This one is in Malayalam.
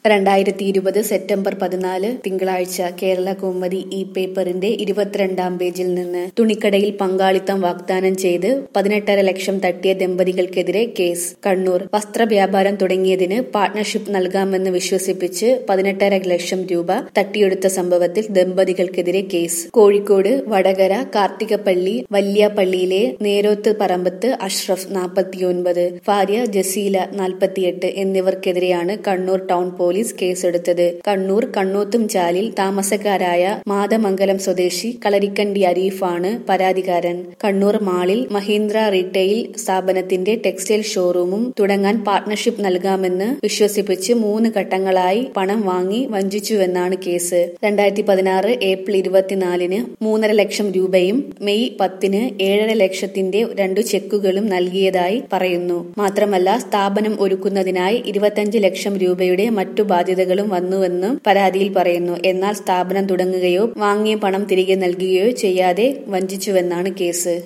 രണ്ടായിരത്തി ഇരുപത് സെപ്റ്റംബർ പതിനാല് തിങ്കളാഴ്ച കേരള കൗമുദി ഇ പേപ്പറിന്റെ ഇരുപത്തിരണ്ടാം പേജിൽ നിന്ന് തുണിക്കടയിൽ പങ്കാളിത്തം വാഗ്ദാനം ചെയ്ത് പതിനെട്ടര ലക്ഷം തട്ടിയ ദമ്പതികൾക്കെതിരെ കേസ് കണ്ണൂർ വസ്ത്രവ്യാപാരം തുടങ്ങിയതിന് പാർട്ണർഷിപ്പ് നൽകാമെന്ന് വിശ്വസിപ്പിച്ച് പതിനെട്ടര ലക്ഷം രൂപ തട്ടിയെടുത്ത സംഭവത്തിൽ ദമ്പതികൾക്കെതിരെ കേസ് കോഴിക്കോട് വടകര കാർത്തികപ്പള്ളി വല്യാപ്പള്ളിയിലെ നേരോത്ത് പറമ്പത്ത് അഷ്റഫ് നാൽപ്പത്തിയൊൻപത് ഭാര്യ ജസീല നാൽപ്പത്തിയെട്ട് എന്നിവർക്കെതിരെയാണ് കണ്ണൂർ ടൗൺ പോലീസ് കേസെടുത്തത് കണ്ണൂർ കണ്ണൂത്തും ചാലിൽ താമസക്കാരായ മാതമംഗലം സ്വദേശി കളരിക്കണ്ടി അരീഫാണ് പരാതിക്കാരൻ കണ്ണൂർ മാളിൽ മഹീന്ദ്ര റീറ്റെയിൽ സ്ഥാപനത്തിന്റെ ടെക്സ്റ്റൈൽ ഷോറൂമും തുടങ്ങാൻ പാർട്ണർഷിപ്പ് നൽകാമെന്ന് വിശ്വസിപ്പിച്ച് മൂന്ന് ഘട്ടങ്ങളായി പണം വാങ്ങി വഞ്ചിച്ചുവെന്നാണ് കേസ് രണ്ടായിരത്തി പതിനാറ് ഏപ്രിൽ ഇരുപത്തിനാലിന് മൂന്നര ലക്ഷം രൂപയും മെയ് പത്തിന് ഏഴര ലക്ഷത്തിന്റെ രണ്ടു ചെക്കുകളും നൽകിയതായി പറയുന്നു മാത്രമല്ല സ്ഥാപനം ഒരുക്കുന്നതിനായി ഇരുപത്തഞ്ച് ലക്ഷം രൂപയുടെ മറ്റു ബാധ്യതകളും വന്നുവെന്നും പരാതിയിൽ പറയുന്നു എന്നാൽ സ്ഥാപനം തുടങ്ങുകയോ വാങ്ങിയ പണം തിരികെ നൽകുകയോ ചെയ്യാതെ വഞ്ചിച്ചുവെന്നാണ് കേസ്